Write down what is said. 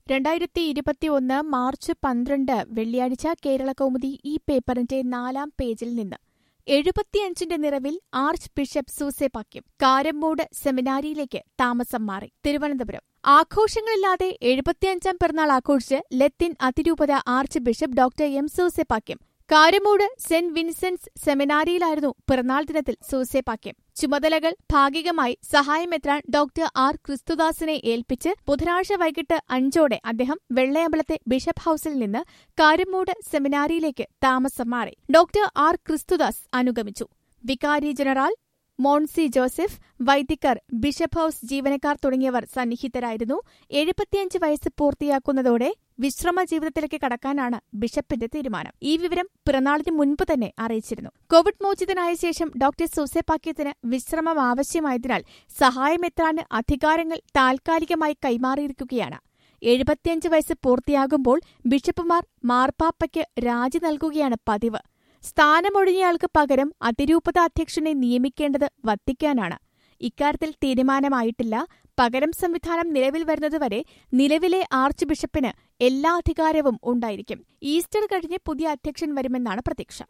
രണ്ടായിരത്തി ഇരുപത്തിയൊന്ന് മാർച്ച് പന്ത്രണ്ട് വെള്ളിയാഴ്ച കേരള കൗമുദി ഈ പേപ്പറിന്റെ നാലാം പേജിൽ നിന്ന് എഴുപത്തിയഞ്ചിന്റെ നിറവിൽ ആർച്ച് ബിഷപ്പ് സൂസേപ്പാക്യം കാരമ്മൂട് സെമിനാരിയിലേക്ക് താമസം മാറി തിരുവനന്തപുരം ആഘോഷങ്ങളില്ലാതെ എഴുപത്തിയഞ്ചാം പിറന്നാൾ ആഘോഷിച്ച് ലത്തിൻ അതിരൂപത arch bishop doctor M Soosapakiam Karamoodu saint Vincent's സെമിനാരിയിലായിരുന്നു പിറന്നാൾ ദിനത്തിൽ സൂസേപ്പാക്യം ചുമതലകൾ ഭാഗികമായി സഹായമെത്രാൻ ഡോക്ടർ ആർ ക്രിസ്തുദാസിനെ ഏൽപ്പിച്ച് ബുധനാഴ്ച വൈകിട്ട് അഞ്ചോടെ അദ്ദേഹം വെള്ളയമ്പലത്തെ ബിഷപ്പ് ഹൌസിൽ നിന്ന് കാരമൂട് സെമിനാരിയിലേക്ക് താമസം മാറി ഡോക്ടർ ആർ ക്രിസ്തുദാസ് അനുഗമിച്ചു വികാരി ജനറൽ മോൺസി ജോസഫ് വൈദികർ ബിഷപ്പ് ഹൌസ് ജീവനക്കാർ തുടങ്ങിയവർ സന്നിഹിതരായിരുന്നു എഴുപത്തിയഞ്ച് വയസ്സ് പൂർത്തിയാക്കുന്നതോടെ വിശ്രമ ജീവിതത്തിലേക്ക് കടക്കാനാണ് ബിഷപ്പിന്റെ തീരുമാനം ഈ വിവരം പിറന്നാളിന് മുൻപ് തന്നെ അറിയിച്ചിരുന്നു കോവിഡ് മോചിതനായ ശേഷം ഡോക്ടർ സൂസെപ്പാക്യത്തിന് വിശ്രമം ആവശ്യമായതിനാൽ സഹായമെത്രാന് അധികാരങ്ങൾ താൽക്കാലികമായി കൈമാറിയിരിക്കുകയാണ് എഴുപത്തിയഞ്ച് വയസ്സ് പൂർത്തിയാകുമ്പോൾ ബിഷപ്പുമാർ മാർപ്പാപ്പയ്ക്ക് രാജി നൽകുകയാണ് പതിവ് സ്ഥാനമൊഴിഞ്ഞയാൾക്ക് പകരം അതിരൂപത അധ്യക്ഷനെ നിയമിക്കേണ്ടത് വത്തിക്കാനാണ് ഇക്കാര്യത്തിൽ തീരുമാനമായിട്ടില്ല പകരം സംവിധാനം നിലവിൽ വരുന്നതുവരെ നിലവിലെ ആർച്ച് ബിഷപ്പിന് എല്ലാ അധികാരവും ഉണ്ടായിരിക്കും ഈസ്റ്റർ കഴിഞ്ഞ് പുതിയ അധ്യക്ഷൻ വരുമെന്നാണ് പ്രതീക്ഷ